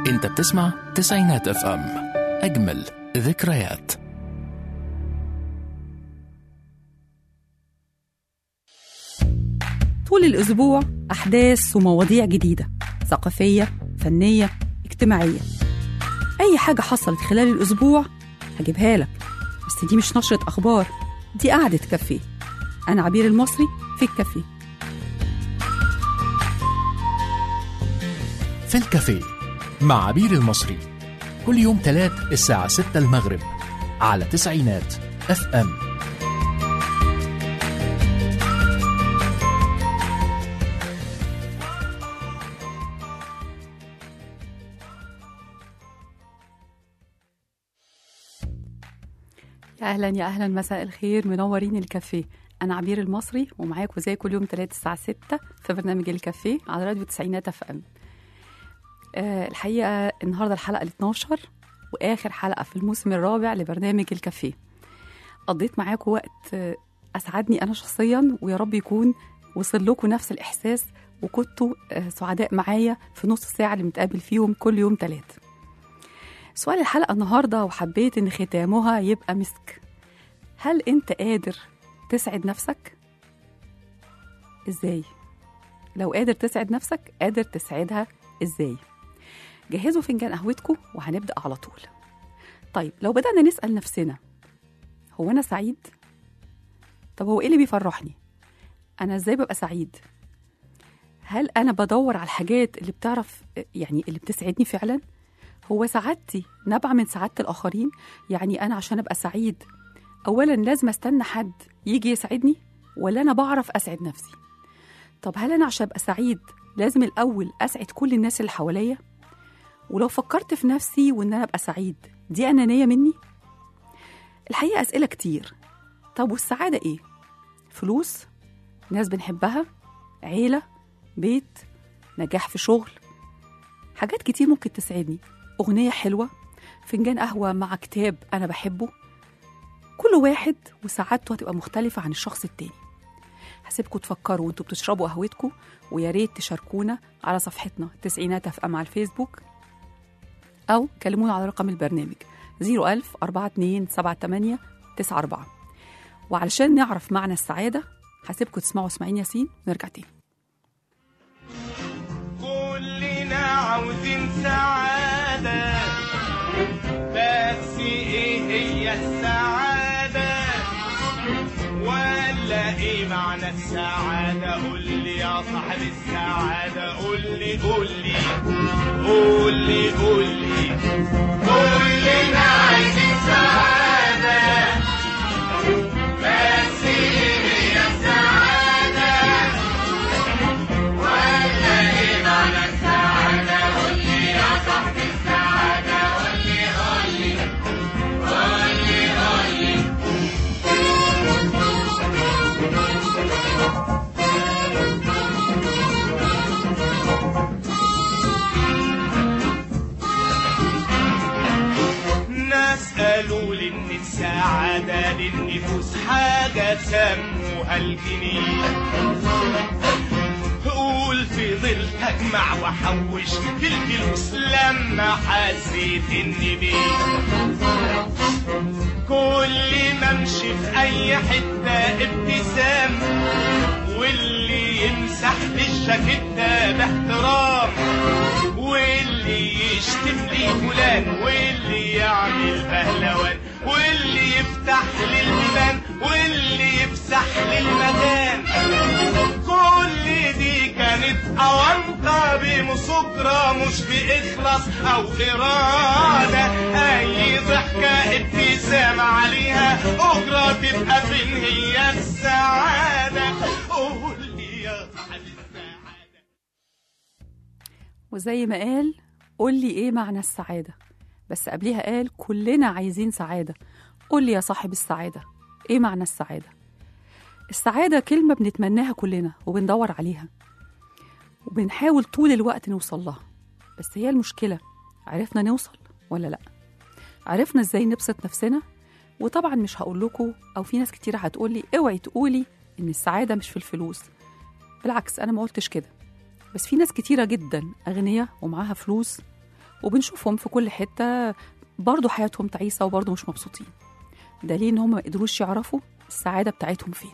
انت بتسمع تسعينات اف ام اجمل ذكريات طول الأسبوع أحداث ومواضيع جديدة ثقافية فنية اجتماعية أي حاجة حصلت خلال الأسبوع هجيبها لك بس دي مش نشرة أخبار دي قعدة كافيه أنا عبير المصري في الكافيه في الكافيه مع عبير المصري كل يوم تلات الساعة 6 المغرب على تسعينات اف ام يا أهلا يا أهلا مساء الخير منورين الكافيه أنا عبير المصري ومعاكم زي كل يوم 3 الساعة 6 في برنامج الكافيه على راديو تسعينات اف ام آه الحقيقة النهاردة الحلقة ال 12 وآخر حلقة في الموسم الرابع لبرنامج الكافيه قضيت معاكم وقت آه، أسعدني أنا شخصيا ويا رب يكون وصل لكم نفس الإحساس وكنتوا آه، سعداء معايا في نص ساعة اللي بنتقابل فيهم كل يوم تلات سؤال الحلقة النهاردة وحبيت إن ختامها يبقى مسك هل أنت قادر تسعد نفسك؟ إزاي؟ لو قادر تسعد نفسك قادر تسعدها إزاي؟ جهزوا فنجان قهوتكم وهنبدأ على طول طيب لو بدأنا نسأل نفسنا هو أنا سعيد؟ طب هو إيه اللي بيفرحني؟ أنا إزاي ببقى سعيد؟ هل أنا بدور على الحاجات اللي بتعرف يعني اللي بتسعدني فعلا؟ هو سعادتي نابعة من سعادة الآخرين؟ يعني أنا عشان أبقى سعيد أولا لازم أستنى حد يجي يسعدني ولا أنا بعرف أسعد نفسي؟ طب هل أنا عشان أبقى سعيد لازم الأول أسعد كل الناس اللي حواليا؟ ولو فكرت في نفسي وإن أنا أبقى سعيد دي أنانية مني؟ الحقيقة أسئلة كتير طب والسعادة إيه؟ فلوس؟ ناس بنحبها؟ عيلة؟ بيت؟ نجاح في شغل؟ حاجات كتير ممكن تسعدني أغنية حلوة فنجان قهوة مع كتاب أنا بحبه كل واحد وسعادته هتبقى مختلفة عن الشخص التاني هسيبكم تفكروا وانتوا بتشربوا قهوتكم ويا ريت تشاركونا على صفحتنا تسعينات اف ام على الفيسبوك أو كلمونا على رقم البرنامج 01000 42 78 94 وعلشان نعرف معنى السعادة هسيبكم تسمعوا اسماعيل ياسين ونرجع تاني كلنا عاوزين سعادة بس ايه هي السعادة ولا ايه معنى السعادة قول لي يا صاحب السعادة قول لي قول لي قول لي قول لي كلنا عايزين سعادة بس ايه هي السعادة ولا ايه معنى السعادة قول لي يا صاحبي السعادة قول لي قول لي قول لي قول لي ناس قالوا لي ان السعادة للنفوس حاجة سموها الجنيه قول في ظل اجمع واحوش في الفلوس لما حسيت اني بيه كل ما امشي في اي حته ابتسام واللي يمسح لي الجاكيته باحترام واللي يشتم لي فلان واللي يعمل بهلوان واللي يفتح لي البيبان واللي يفسح لي المكان كل دي كانت أونطة بمصدرة مش بإخلاص أو إرادة أي ضحكة ابتسامة عليها أجرة تبقى فين هي السعادة قول لي يا صاحب السعادة وزي ما قال قول لي ايه معنى السعادة بس قبليها قال كلنا عايزين سعادة قول لي يا صاحب السعادة ايه معنى السعادة السعادة كلمة بنتمناها كلنا وبندور عليها وبنحاول طول الوقت نوصل لها بس هي المشكلة عرفنا نوصل ولا لأ عرفنا ازاي نبسط نفسنا وطبعا مش هقول لكم او في ناس كتير هتقول لي اوعي تقولي ان السعادة مش في الفلوس بالعكس انا ما قلتش كده بس في ناس كتيرة جدا أغنياء ومعاها فلوس وبنشوفهم في كل حتة برضه حياتهم تعيسة وبرضه مش مبسوطين دليل إن هم ما قدروش يعرفوا السعادة بتاعتهم فين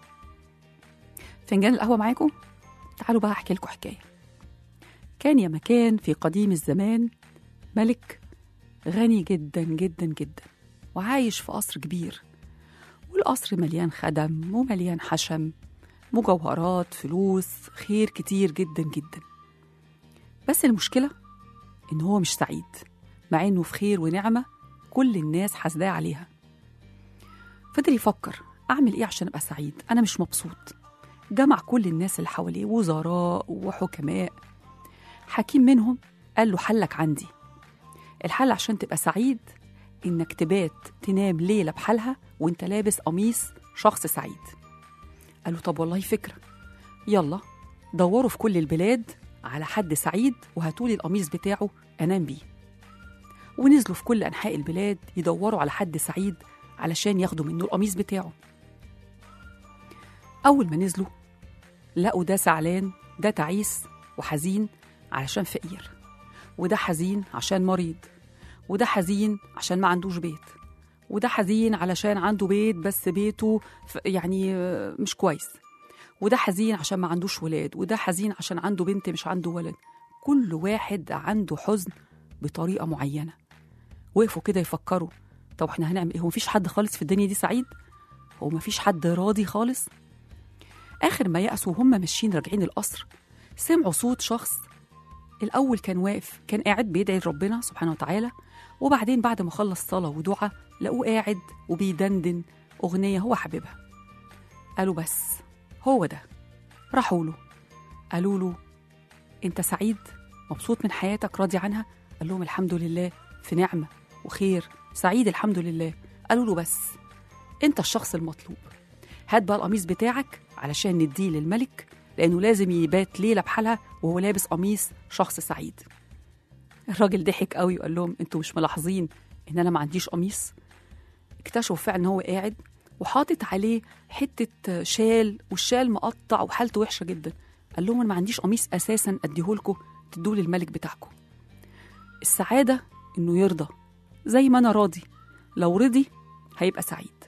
فنجان القهوة معاكم تعالوا بقى أحكي لكم حكاية كان يا مكان في قديم الزمان ملك غني جدا جدا جدا وعايش في قصر كبير والقصر مليان خدم ومليان حشم مجوهرات فلوس خير كتير جدا جدا بس المشكلة إن هو مش سعيد مع إنه في خير ونعمة كل الناس حاسداه عليها فضل يفكر أعمل إيه عشان أبقى سعيد أنا مش مبسوط جمع كل الناس اللي حواليه وزراء وحكماء حكيم منهم قال له حلك عندي الحل عشان تبقى سعيد إنك تبات تنام ليلة بحالها وإنت لابس قميص شخص سعيد قال له طب والله فكرة يلا دوروا في كل البلاد على حد سعيد وهاتولي القميص بتاعه أنام بيه ونزلوا في كل أنحاء البلاد يدوروا على حد سعيد علشان ياخدوا منه القميص بتاعه أول ما نزلوا لقوا ده زعلان ده تعيس وحزين علشان فقير وده حزين عشان مريض وده حزين عشان ما عندوش بيت وده حزين علشان عنده بيت بس بيته ف- يعني آه، مش كويس وده حزين عشان ما عندوش ولاد وده حزين عشان عنده بنت مش عنده ولد كل واحد عنده حزن بطريقة معينة وقفوا كده يفكروا طب احنا هنعمل ايه هو مفيش حد خالص في الدنيا دي سعيد هو مفيش حد راضي خالص آخر ما يأسوا وهم ماشيين راجعين القصر سمعوا صوت شخص الأول كان واقف كان قاعد بيدعي لربنا سبحانه وتعالى وبعدين بعد ما خلص صلاة ودعاء لقوه قاعد وبيدندن أغنية هو حبيبها قالوا بس هو ده راحوا له قالوا له أنت سعيد مبسوط من حياتك راضي عنها قال لهم الحمد لله في نعمة وخير سعيد الحمد لله قالوا له بس أنت الشخص المطلوب هات بقى القميص بتاعك علشان نديه للملك لأنه لازم يبات ليلة بحالها وهو لابس قميص شخص سعيد الراجل ضحك قوي وقال لهم انتوا مش ملاحظين ان انا ما عنديش قميص اكتشفوا فعلا ان هو قاعد وحاطط عليه حته شال والشال مقطع وحالته وحشه جدا قال لهم انا ما عنديش قميص اساسا اديهولكوا تدوه للملك بتاعكم السعاده انه يرضى زي ما انا راضي لو رضي هيبقى سعيد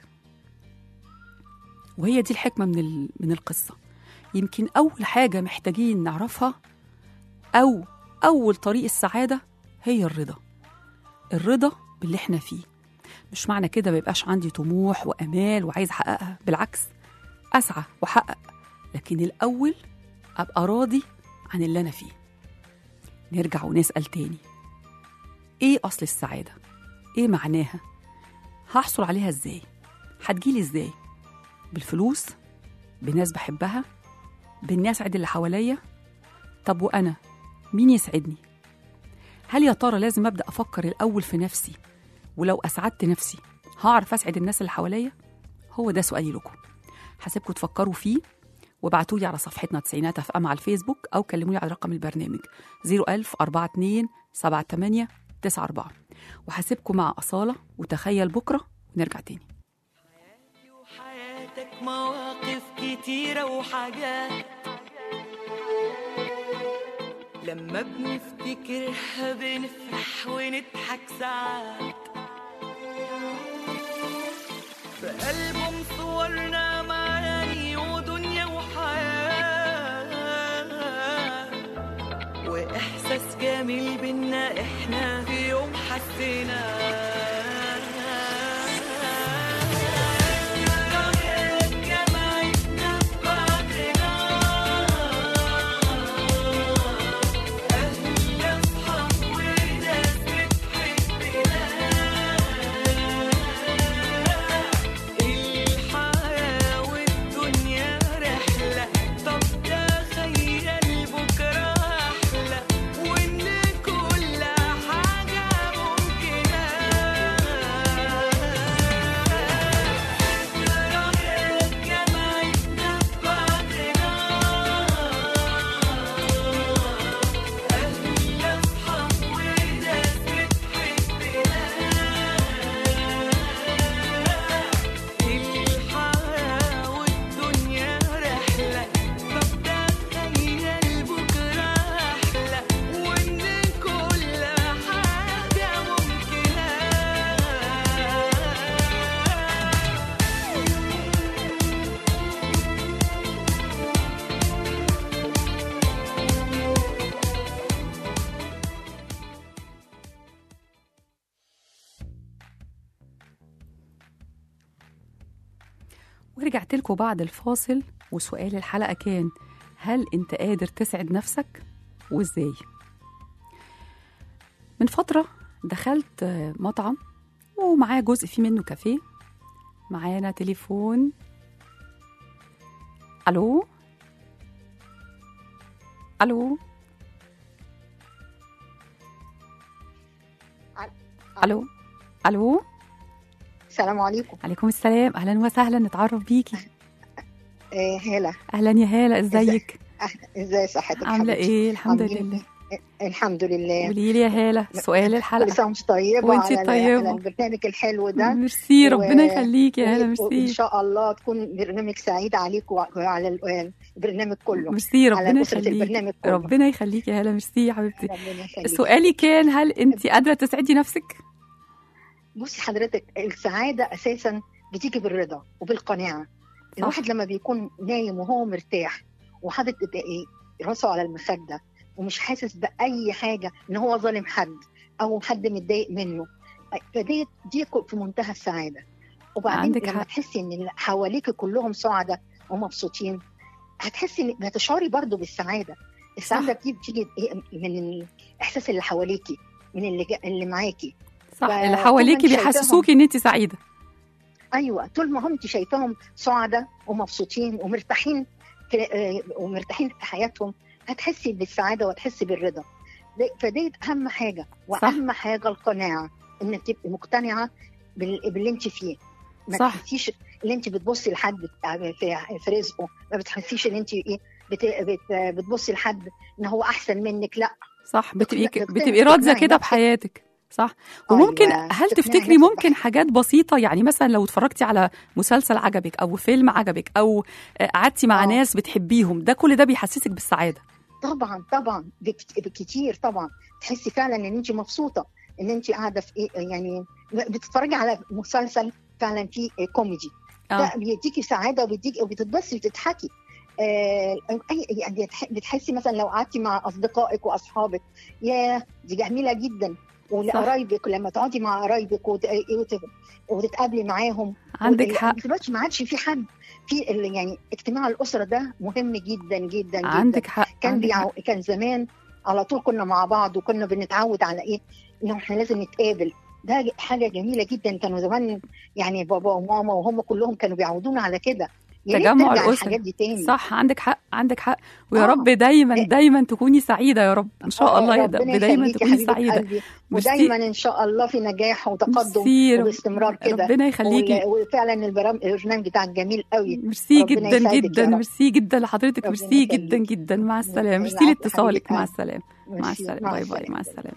وهي دي الحكمه من ال- من القصه يمكن اول حاجه محتاجين نعرفها او اول طريق السعاده هي الرضا الرضا باللي احنا فيه مش معنى كده ما يبقاش عندي طموح وامال وعايز احققها بالعكس اسعى واحقق لكن الاول ابقى راضي عن اللي انا فيه نرجع ونسال تاني ايه اصل السعاده ايه معناها هحصل عليها ازاي هتجيلي ازاي بالفلوس بناس بحبها بإني أسعد اللي حواليا طب وأنا مين يسعدني هل يا ترى لازم أبدأ أفكر الأول في نفسي ولو أسعدت نفسي هعرف أسعد الناس اللي حواليا هو ده سؤالي لكم هسيبكم تفكروا فيه وابعتوا لي على صفحتنا تسعينات اف ام على الفيسبوك او كلموني على رقم البرنامج 01000 42 78 94 وهسيبكم مع أصالة وتخيل بكرة ونرجع تاني وحياتك مواقف كتيرة وحاجات لما بنفتكرها بنفرح ونضحك ساعات في ألبوم صورنا معاني ودنيا وحياة وإحساس جميل بينا إحنا في يوم الحياة والدنيا رحلة طب تخيل بكرة أحلى وإن كل حاجة ممكنة ورجعت لكم بعد الفاصل وسؤال الحلقة كان هل أنت قادر تسعد نفسك وإزاي؟ من فترة دخلت آه، مطعم ومعاه جزء فيه منه كافيه معانا تليفون ألو ألو ألو ألو السلام عليكم عليكم السلام أهلا وسهلا نتعرف بيكي آه هلا أهلا يا هالة ازيك ازاي صحتك عاملة حبيبتي؟ إيه الحمد عاملين لله الحمد لله قولي لي يا هالة سؤال كل الحلقة سنه وانت طيبه وانتي على, طيبة. على البرنامج الحلو ده ميرسي و- ربنا يخليك يا هالة و- وان ميرسي شاء الله تكون برنامج سعيد عليك وعلى ال- البرنامج كله ميرسي على ربنا أسرة يخليك البرنامج كله ربنا يخليك يا هالة ميرسي يا حبيبتي ربنا يخليك. سؤالي كان هل انت قادرة تسعدي نفسك؟ بصي حضرتك السعاده اساسا بتيجي بالرضا وبالقناعه الواحد لما بيكون نايم وهو مرتاح وحاطط إيه- راسه على المخده ومش حاسس باي حاجه ان هو ظالم حد او حد متضايق منه فدي دي في منتهى السعاده وبعدين عندك لما حق. تحسي ان اللي حواليك كلهم سعداء ومبسوطين هتحسي ان هتشعري برضو بالسعاده السعاده دي بتيجي إيه من الاحساس اللي حواليكي من اللي جا- اللي معاكي صح ف- اللي طول حواليكي ما انت بيحسسوكي ان انت سعيدة ايوه طول ما هم انت شايفاهم سعداء ومبسوطين ومرتاحين في آه، ومرتاحين في حياتهم هتحسي بالسعاده وهتحسي بالرضا ده- فدي اهم حاجه واهم حاجه القناعه انك تبقي مقتنعه بال- باللي انت فيه ما صح. تحسيش ان انت بتبصي لحد في في رزقه ما بتحسيش ان انت ايه بت- بت- بتبصي لحد ان هو احسن منك لا صح بتبقي تقنعي- بتبقي راضية تقنعي كده نفسك. بحياتك صح وممكن أيوة، هل تقنعي تفتكري نفسك ممكن حاجات بسيطة يعني مثلا لو اتفرجتي على مسلسل عجبك أو فيلم عجبك أو آه، قعدتي مع آه. ناس بتحبيهم ده كل ده بيحسسك بالسعادة طبعا طبعا بكت- بكتير طبعا تحسي فعلا ان انت مبسوطه ان انت قاعده في ايه يعني بتتفرجي على مسلسل فعلا فيه كوميدي آه. ده بيديكي سعاده وبيديكي وبتتبسطي وتضحكي آه اي يعني تح- بتحسي مثلا لو قعدتي مع اصدقائك واصحابك يا دي جميله جدا ولقرايبك لما تقعدي مع قرايبك وت- وت- وتتقابلي معاهم عندك وال- حق دلوقتي ما عادش في حد في ال- يعني اجتماع الاسره ده مهم جدا جدا جدا عندك حق كان عندك بيعو... كان زمان على طول كنا مع بعض وكنا بنتعود على ايه انه احنا لازم نتقابل ده ج- حاجه جميله جدا كانوا زمان يعني بابا وماما وهم كلهم كانوا بيعودونا على كده يا ريت تجمع ترجع الأسرة. الحاجات دي تاني صح عندك حق عندك حق ويا آه. رب دايما إيه. دايما تكوني سعيدة يا رب إن شاء آه، الله يا ربنا رب دايما يخليكي تكوني حبيبة سعيدة قلبي ميرسي. ودايما ان شاء الله في نجاح وتقدم ميرسي رب- وباستمرار كده ربنا يخليكي وال- وفعلا البرام- البرنامج بتاعك جميل قوي ميرسي ربنا جدا يسعدك جدا يا رب. ميرسي جدا لحضرتك ربنا ميرسي جدا يخليك. جدا مع السلامة ميرسي العفو لاتصالك حبيبة مع قلبي. السلامة مع ميرسي. السلامة باي باي السلامة. مع السلامة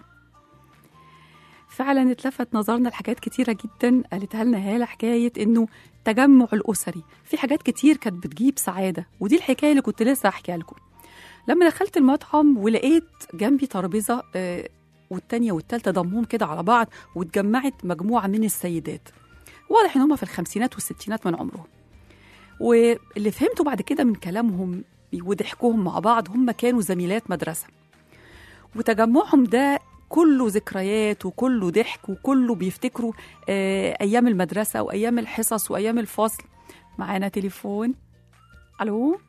فعلا اتلفت نظرنا لحاجات كتيرة جدا قالتها لنا هالة حكاية انه التجمع الأسري في حاجات كتير كانت بتجيب سعادة ودي الحكاية اللي كنت لسه هحكيها لكم لما دخلت المطعم ولقيت جنبي ترابيزة آه، والتانية والتالتة ضمهم كده على بعض واتجمعت مجموعة من السيدات واضح ان هم في الخمسينات والستينات من عمرهم واللي فهمته بعد كده من كلامهم وضحكهم مع بعض هم كانوا زميلات مدرسة وتجمعهم ده كله ذكريات وكله ضحك وكله بيفتكروا آه، أيام المدرسة وأيام الحصص وأيام الفصل معانا تليفون ألو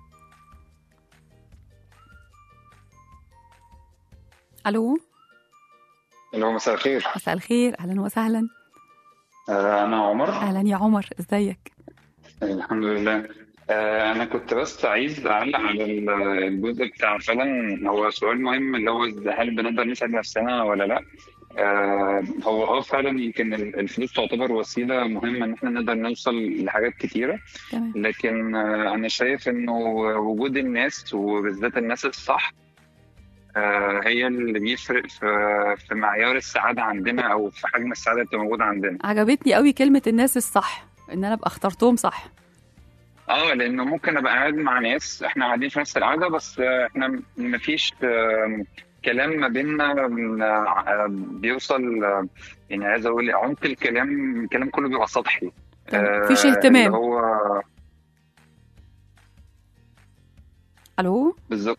ألو الو مساء الخير مساء الخير أهلا وسهلا آه، انا عمر أهلا يا عمر إزيك الحمد لله آه، انا كنت بس عايز اعلق على ال- الجزء بتاع فعلا هو سؤال مهم اللي هو إز- هل بنقدر نسعد نفسنا ولا لا آه، هو اه فعلا يمكن ال- الفلوس تعتبر وسيله مهمه ان احنا نقدر نوصل لحاجات كتيره تمام لكن آه، انا شايف انه وجود الناس وبالذات الناس الصح آه، هي اللي بيفرق في في معيار السعاده عندنا او في حجم السعاده اللي بتبقى موجوده عندنا عجبتني قوي كلمة الناس الصح إن أنا أبقى اخترتهم صح اه لانه ممكن ابقى قاعد مع ناس احنا قاعدين في نفس القعده بس آه، احنا م- مفيش آه، كلام ما بيننا آه، بيوصل آه، يعني عايز اقول عمق الكلام الكلام كله بيبقى سطحي تمام. آه، مفيش اهتمام. اللي هو ألو بالظبط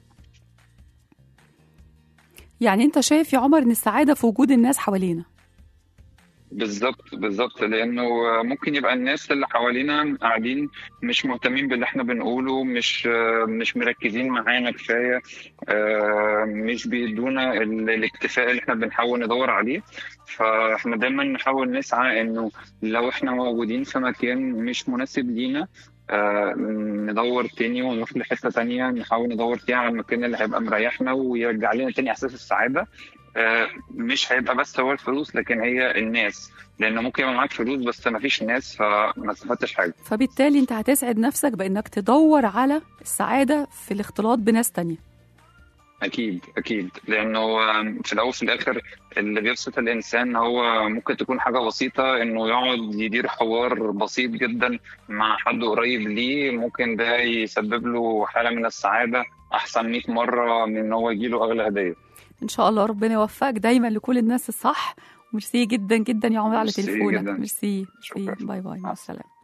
يعني أنت شايف يا عمر إن السعادة في وجود الناس حوالينا بالظبط بالظبط لانه ممكن يبقى الناس اللي حوالينا قاعدين مش مهتمين باللي احنا بنقوله مش مش مركزين معانا كفايه آه، مش بيدونا ال- الاكتفاء اللي احنا بنحاول ندور عليه فاحنا دايما نحاول نسعى انه لو احنا موجودين في مكان مش مناسب لينا آه، ندور تاني ونروح لحته تانيه نحاول ندور فيها على المكان اللي هيبقى مريحنا ويرجع لنا تاني احساس السعاده آه، مش هيبقى بس هو الفلوس لكن هي الناس لانه ممكن يبقى معاك فلوس بس ما فيش ناس فما استفدتش حاجه فبالتالي انت هتسعد نفسك بانك تدور على السعاده في الاختلاط بناس تانية اكيد اكيد لانه آم، في الاول وفي الاخر اللي بيبسط الانسان هو ممكن تكون حاجه بسيطه انه يقعد يدير حوار بسيط جدا مع حد قريب ليه ممكن ده يسبب له حاله من السعاده احسن 100 مره من ان هو يجيله اغلى هديه ان شاء الله ربنا يوفقك دايما لكل الناس الصح ميرسي جدا جدا يا عمر على ميرسي تليفونك جداً. ميرسي ميرسي شكراً. باي باي مع مع السلامه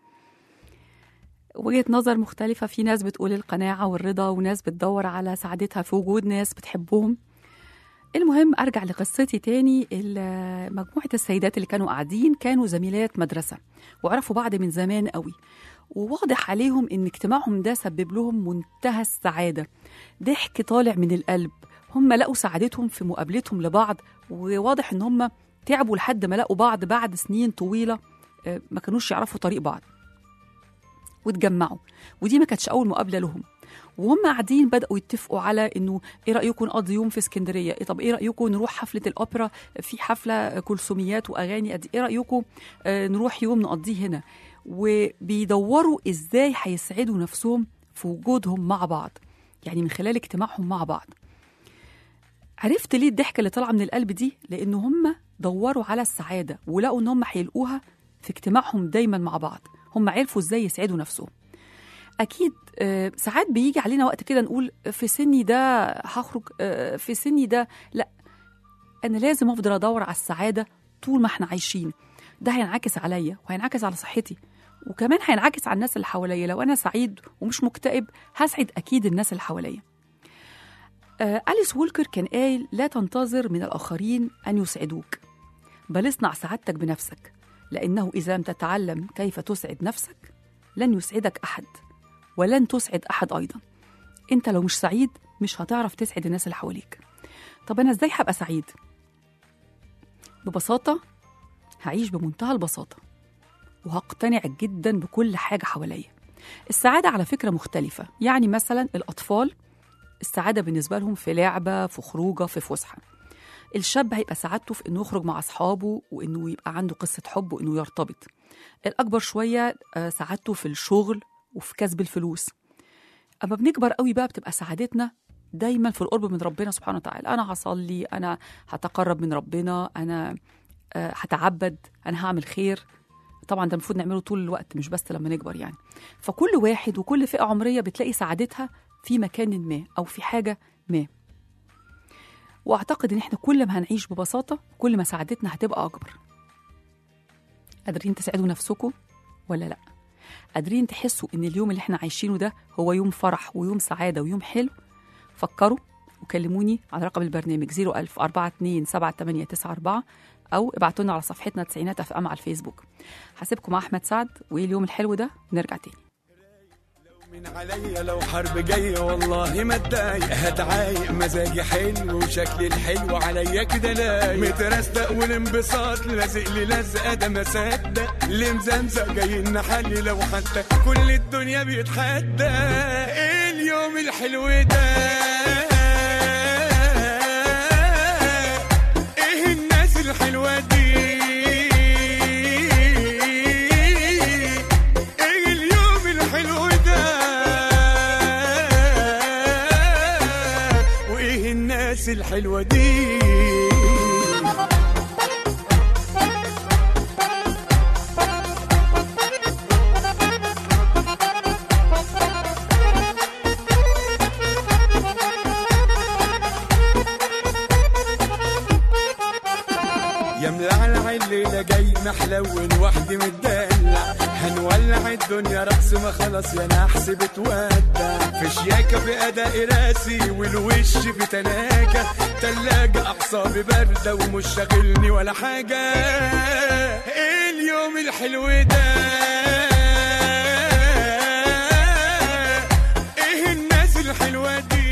وجهة نظر مختلفة في ناس بتقول القناعة والرضا وناس بتدور على سعادتها في وجود ناس بتحبهم المهم أرجع لقصتي تاني ال- مجموعة السيدات اللي كانوا قاعدين كانوا زميلات مدرسة وعرفوا بعض من زمان قوي وواضح عليهم إن اجتماعهم ده سبب لهم منتهى السعادة ضحك طالع من القلب هم لقوا سعادتهم في مقابلتهم لبعض وواضح إن هم تعبوا لحد ما لقوا بعض بعد سنين طويلة آه، ما كانوش يعرفوا طريق بعض واتجمعوا ودي ما كانتش اول مقابله لهم وهم قاعدين بداوا يتفقوا على انه ايه رايكم نقضي يوم في اسكندريه إيه طب ايه رايكم نروح حفله الاوبرا في حفله كلثوميات واغاني قد ايه رايكم آه نروح يوم نقضيه هنا وبيدوروا ازاي هيسعدوا نفسهم في وجودهم مع بعض يعني من خلال اجتماعهم مع بعض عرفت ليه الضحكه اللي طالعه من القلب دي لان هم دوروا على السعاده ولقوا ان هم هيلقوها في اجتماعهم دايما مع بعض هم عرفوا ازاي يسعدوا نفسهم اكيد آه، ساعات بيجي علينا وقت كده نقول في سني ده هخرج آه، في سني ده لا انا لازم افضل ادور على السعاده طول ما احنا عايشين ده هينعكس عليا وهينعكس على صحتي وكمان هينعكس على الناس اللي حواليا لو انا سعيد ومش مكتئب هسعد اكيد الناس اللي حواليا آه، أليس وولكر كان قايل لا تنتظر من الآخرين أن يسعدوك بل اصنع سعادتك بنفسك لأنه إذا لم تتعلم كيف تسعد نفسك لن يسعدك أحد ولن تسعد أحد أيضا أنت لو مش سعيد مش هتعرف تسعد الناس اللي حواليك طب أنا إزاي هبقى سعيد؟ ببساطة هعيش بمنتهى البساطة وهقتنع جدا بكل حاجة حواليا السعادة على فكرة مختلفة يعني مثلا الأطفال السعادة بالنسبة لهم في لعبة في خروجة في فسحة الشاب هيبقى سعادته في انه يخرج مع اصحابه وانه يبقى عنده قصه حب وانه يرتبط الاكبر شويه آه، سعادته في الشغل وفي كسب الفلوس اما بنكبر قوي بقى بتبقى سعادتنا دايما في القرب من ربنا سبحانه وتعالى انا هصلي انا هتقرب من ربنا انا آه، هتعبد انا هعمل خير طبعا ده المفروض نعمله طول الوقت مش بس لما نكبر يعني فكل واحد وكل فئه عمريه بتلاقي سعادتها في مكان ما او في حاجه ما واعتقد ان احنا كل ما هنعيش ببساطه كل ما سعادتنا هتبقى اكبر قادرين تسعدوا نفسكم ولا لا قادرين تحسوا ان اليوم اللي احنا عايشينه ده هو يوم فرح ويوم سعاده ويوم حلو فكروا وكلموني على رقم البرنامج 01000 42 7894 او ابعتوا لنا على صفحتنا تسعينات اف ام على الفيسبوك هسيبكم مع احمد سعد وايه اليوم الحلو ده نرجع تاني من عليا لو حرب جاية والله ما اتضايق هتعايق مزاجي حلو وشكلي الحلو عليا كده لايق مترستق والانبساط لازق لي لزقة ده ما صدق اللي مزمزق جاي نحلي لو حتى كل الدنيا بيتحدى ايه اليوم الحلو ده ايه الناس الحلوة دي ايه اليوم الحلو ده وايه الناس الحلوة دي يا ملعلع اللي الليلة جاي محلون وحدي متدلع هنولع الدنيا رقص ما خلاص يا نحس بتودع في شياكة في أداء راسي والوش في تلاجة تلاجة أعصابي باردة ومش شاغلني ولا حاجة إيه اليوم الحلو ده ايه الناس الحلوة دي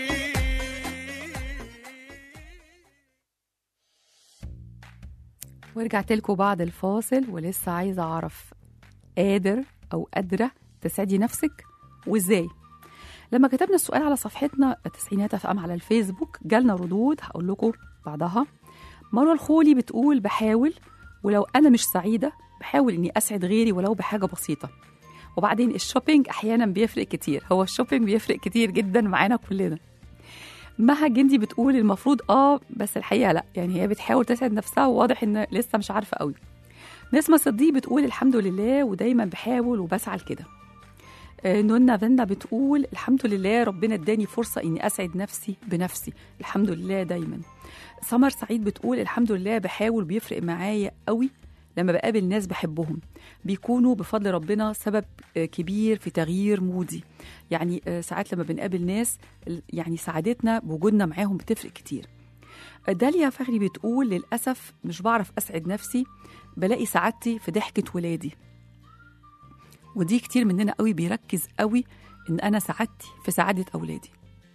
ورجعت لكم بعد الفاصل ولسه عايزة أعرف قادر أو قادرة تسعدي نفسك وإزاي لما كتبنا السؤال على صفحتنا تسعينات اف ام على الفيسبوك جالنا ردود هقول لكم بعدها مروه الخولي بتقول بحاول ولو انا مش سعيده بحاول اني اسعد غيري ولو بحاجه بسيطه وبعدين الشوبينج احيانا بيفرق كتير هو الشوبينج بيفرق كتير جدا معانا كلنا مها جندي بتقول المفروض اه بس الحقيقه لا يعني هي بتحاول تسعد نفسها وواضح ان لسه مش عارفه قوي نسمة صديق بتقول الحمد لله ودايما بحاول وبسعى لكده آه، نونا فينا بتقول الحمد لله ربنا اداني فرصة اني اسعد نفسي بنفسي الحمد لله دايما سمر سعيد بتقول الحمد لله بحاول بيفرق معايا قوي لما بقابل ناس بحبهم بيكونوا بفضل ربنا سبب آه، كبير في تغيير مودي يعني آه، ساعات لما بنقابل ناس ال- يعني سعادتنا بوجودنا معاهم بتفرق كتير آه، داليا فخري بتقول للأسف مش بعرف أسعد نفسي بلاقي سعادتي في ضحكة ولادي ودي كتير مننا قوي بيركز قوي ان انا سعادتي في سعاده اولادي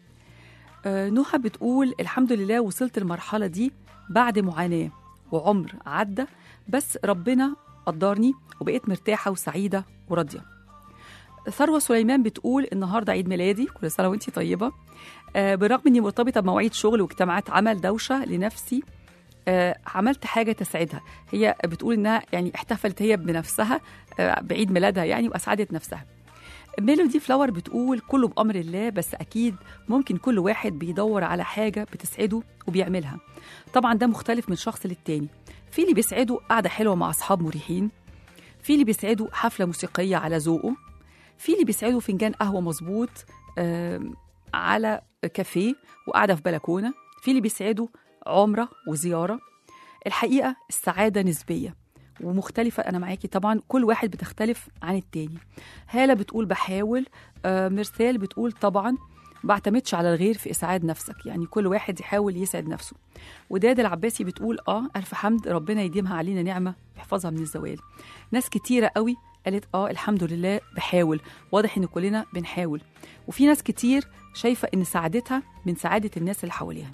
آه نوحة بتقول الحمد لله وصلت المرحله دي بعد معاناه وعمر عدى بس ربنا قدرني وبقيت مرتاحه وسعيده وراضيه ثروه سليمان بتقول النهارده عيد ميلادي كل سنه وانتي طيبه آه بالرغم اني مرتبطه بمواعيد شغل واجتماعات عمل دوشه لنفسي آه عملت حاجه تسعدها هي بتقول انها يعني احتفلت هي بنفسها آه بعيد ميلادها يعني واسعدت نفسها ميلودي فلاور بتقول كله بامر الله بس اكيد ممكن كل واحد بيدور على حاجه بتسعده وبيعملها طبعا ده مختلف من شخص للتاني في اللي بيسعده قعده حلوه مع اصحاب مريحين في اللي بيسعده حفله موسيقيه على ذوقه في اللي بيسعده فنجان قهوه مظبوط آم، على كافيه وقاعده في بلكونه في اللي بيسعده عمره وزياره الحقيقه السعاده نسبيه ومختلفة أنا معاكي طبعا كل واحد بتختلف عن التاني هالة بتقول بحاول آه مرسال بتقول طبعا بعتمدش على الغير في إسعاد نفسك يعني كل واحد يحاول يسعد نفسه وداد العباسي بتقول آه ألف حمد ربنا يديمها علينا نعمة ويحفظها من الزوال ناس كتيرة قوي قالت آه الحمد لله بحاول واضح إن كلنا بنحاول وفي ناس كتير شايفة إن سعادتها من سعادة الناس اللي حواليها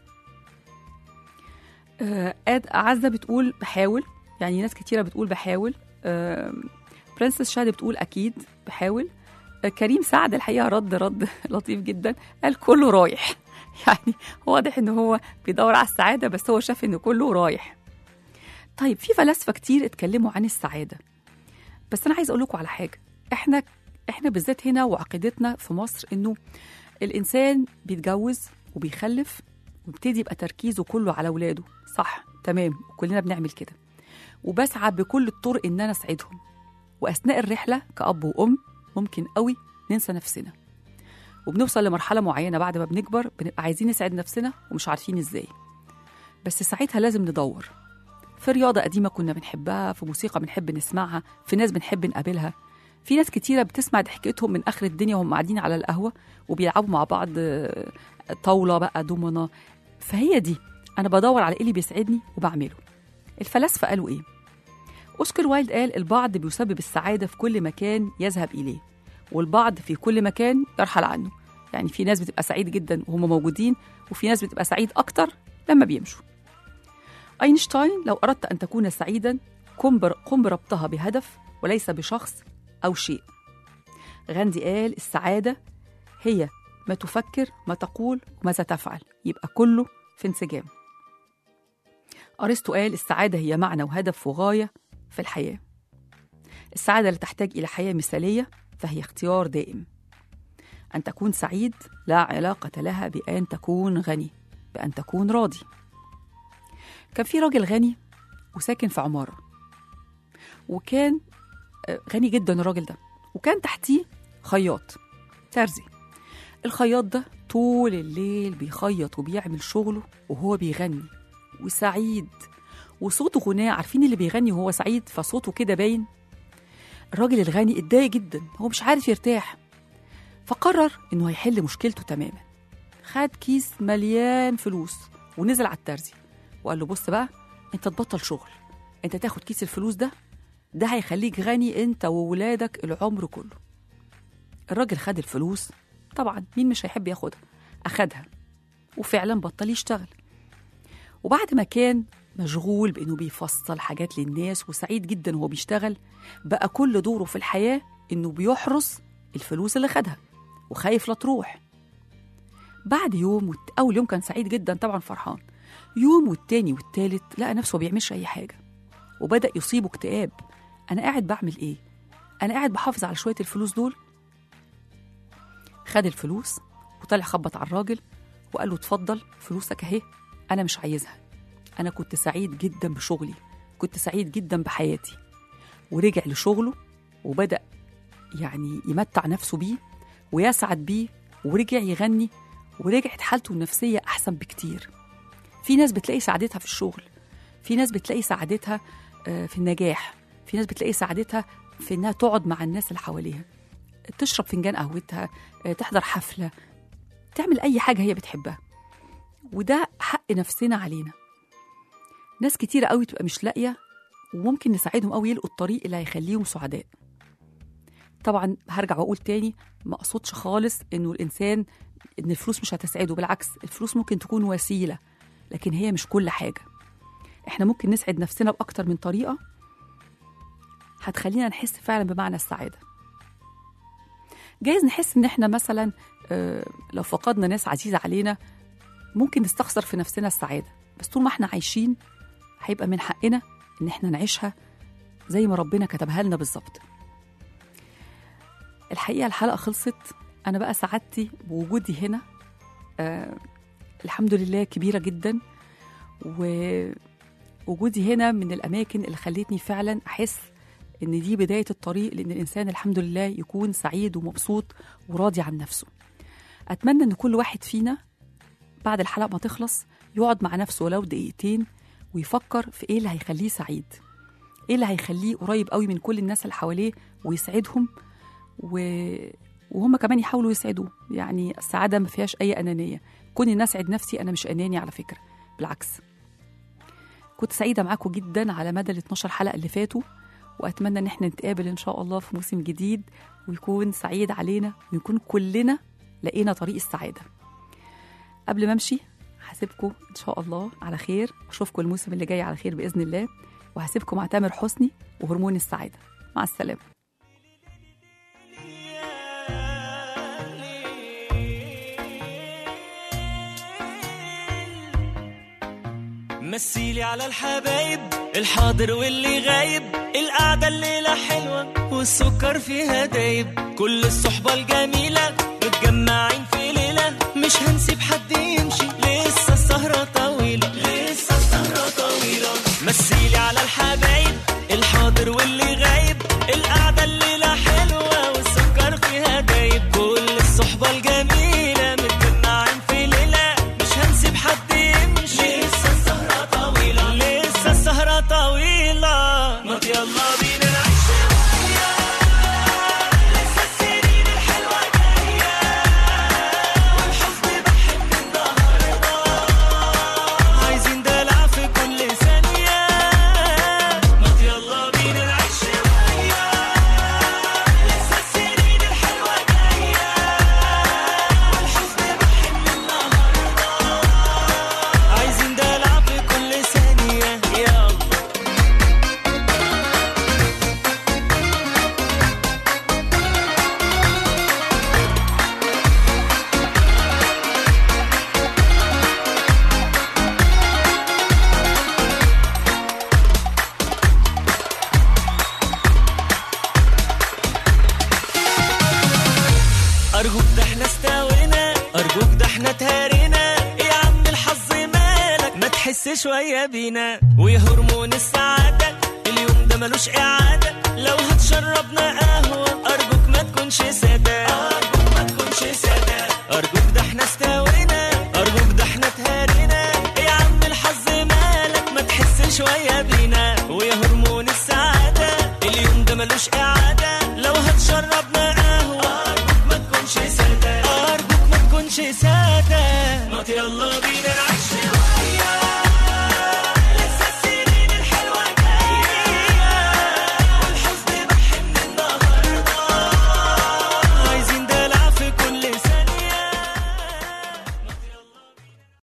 آه آد عزة بتقول بحاول يعني ناس كتيرة بتقول بحاول آه برنسس شاد بتقول أكيد بحاول آه كريم سعد الحقيقة رد رد لطيف جدا قال كله رايح يعني واضح إن هو بيدور على السعادة بس هو شاف إن كله رايح طيب في فلاسفة كتير اتكلموا عن السعادة بس أنا عايز أقول لكم على حاجة إحنا إحنا بالذات هنا وعقيدتنا في مصر إنه الإنسان بيتجوز وبيخلف ويبتدي يبقى تركيزه كله على أولاده صح تمام وكلنا بنعمل كده وبسعى بكل الطرق ان انا اسعدهم واثناء الرحله كاب وام ممكن قوي ننسى نفسنا وبنوصل لمرحله معينه بعد ما بنكبر بنبقى عايزين نسعد نفسنا ومش عارفين ازاي بس ساعتها لازم ندور في رياضه قديمه كنا بنحبها في موسيقى بنحب نسمعها في ناس بنحب نقابلها في ناس كتيرة بتسمع ضحكتهم من آخر الدنيا وهم قاعدين على القهوة وبيلعبوا مع بعض آه، طاولة بقى دومنا فهي دي أنا بدور على إيه اللي بيسعدني وبعمله الفلاسفة قالوا إيه؟ أوسكار وايلد قال البعض بيسبب السعادة في كل مكان يذهب إليه والبعض في كل مكان يرحل عنه يعني في ناس بتبقى سعيد جدا وهم موجودين وفي ناس بتبقى سعيد أكتر لما بيمشوا أينشتاين لو أردت أن تكون سعيدا قم بر- قم بربطها بهدف وليس بشخص أو شيء غاندي قال السعادة هي ما تفكر ما تقول وماذا تفعل يبقى كله في انسجام أرسطو قال السعادة هي معنى وهدف وغاية في الحياة السعادة لا تحتاج إلى حياة مثالية فهي اختيار دائم أن تكون سعيد لا علاقة لها بأن تكون غني بأن تكون راضي كان في راجل غني وساكن في عمارة وكان آه، غني جدا الراجل ده وكان تحتيه خياط ترزي الخياط ده طول الليل بيخيط وبيعمل شغله وهو بيغني وسعيد وصوته غناه عارفين اللي بيغني وهو سعيد فصوته كده باين الراجل الغني اتضايق جدا هو مش عارف يرتاح فقرر انه هيحل مشكلته تماما خد كيس مليان فلوس ونزل على الترزي وقال له بص بقى انت تبطل شغل انت تاخد كيس الفلوس ده ده هيخليك غني انت وولادك العمر كله الراجل خد الفلوس طبعا مين مش هيحب ياخدها اخدها وفعلا بطل يشتغل وبعد ما كان مشغول بانه بيفصل حاجات للناس وسعيد جدا وهو بيشتغل بقى كل دوره في الحياه انه بيحرس الفلوس اللي خدها وخايف لا تروح بعد يوم والت... اول يوم كان سعيد جدا طبعا فرحان يوم والتاني والتالت لقى نفسه ما بيعملش اي حاجه وبدا يصيبه اكتئاب انا قاعد بعمل ايه انا قاعد بحافظ على شويه الفلوس دول خد الفلوس وطلع خبط على الراجل وقال له اتفضل فلوسك اهي انا مش عايزها انا كنت سعيد جدا بشغلي كنت سعيد جدا بحياتي ورجع لشغله وبدا يعني يمتع نفسه بيه ويسعد بيه ورجع يغني ورجعت حالته النفسيه احسن بكتير في ناس بتلاقي سعادتها في الشغل في ناس بتلاقي سعادتها آه، في النجاح في ناس بتلاقي سعادتها في انها تقعد مع الناس اللي حواليها تشرب فنجان قهوتها آه، تحضر حفله تعمل اي حاجه هي بتحبها وده حق نفسنا علينا ناس كتيرة قوي تبقى مش لاقية وممكن نساعدهم قوي يلقوا الطريق اللي هيخليهم سعداء طبعا هرجع واقول تاني ما اقصدش خالص انه الانسان ان الفلوس مش هتسعده بالعكس الفلوس ممكن تكون وسيله لكن هي مش كل حاجه احنا ممكن نسعد نفسنا باكتر من طريقه هتخلينا نحس فعلا بمعنى السعاده جايز نحس ان احنا مثلا آه، لو فقدنا ناس عزيزه علينا ممكن نستخسر في نفسنا السعاده بس طول ما احنا عايشين هيبقى من حقنا ان احنا نعيشها زي ما ربنا كتبها لنا بالظبط الحقيقه الحلقه خلصت انا بقى سعادتي بوجودي هنا آه الحمد لله كبيره جدا ووجودي هنا من الاماكن اللي خلتني فعلا احس ان دي بدايه الطريق لان الانسان الحمد لله يكون سعيد ومبسوط وراضي عن نفسه اتمنى ان كل واحد فينا بعد الحلقه ما تخلص يقعد مع نفسه ولو دقيقتين ويفكر في ايه اللي هيخليه سعيد ايه اللي هيخليه قريب قوي من كل الناس اللي حواليه ويسعدهم و... وهم كمان يحاولوا يسعدوه يعني السعاده ما فيهاش اي انانيه كوني إن اسعد نفسي انا مش اناني على فكره بالعكس كنت سعيده معاكم جدا على مدى ال 12 حلقه اللي فاتوا واتمنى ان احنا نتقابل ان شاء الله في موسم جديد ويكون سعيد علينا ويكون كلنا لقينا طريق السعاده قبل ما امشي هسيبكم ان شاء الله على خير اشوفكم الموسم اللي جاي على خير باذن الله وهسيبكم مع تامر حسني وهرمون السعاده مع السلامه مثيلي على الحبايب الحاضر واللي غايب القعدة الليلة حلوة والسكر فيها دايب كل الصحبة الجميلة متجمعين في ليلة مش هنسيب حد يمشي لسه السهرة طويلة لسه السهرة طويلة مثيلي على الحبايب الحاضر واللي غايب القعدة الليلة حلوة والسكر فيها دايب كل الصحبة الجميلة متجمعين في ليلة مش هنسيب حد يمشي لسه السهرة طويلة لسه السهرة طويلة ما يلا بينا نعيش شوية لسه السنين الحلوة جاية والحزن بحب النهاردة عايزين دلع في كل ثانية ما يلا بينا نعيش شوية لسه السنين الحلوة جاية والحزن بحب النهاردة عايزين دلع في كل ثانية يلا أرجوك ده احنا استوينا أرجوك ده احنا تهارينا يا عم الحظ مالك ما تحس شوية بينا ويا هرمون السعادة اليوم ده ملوش إعادة لو هتشربنا قهوة أرجوك ما تكونش سادة أرجوك ما تكونش سادة أرجوك ده احنا استوينا أرجوك ده احنا تهارينا يا عم الحظ مالك ما تحس شوية ملوش إعادة لو هتشربنا قهوة أرجوك ما تكونش سادة أرجوك ما تكونش سادة ما يلا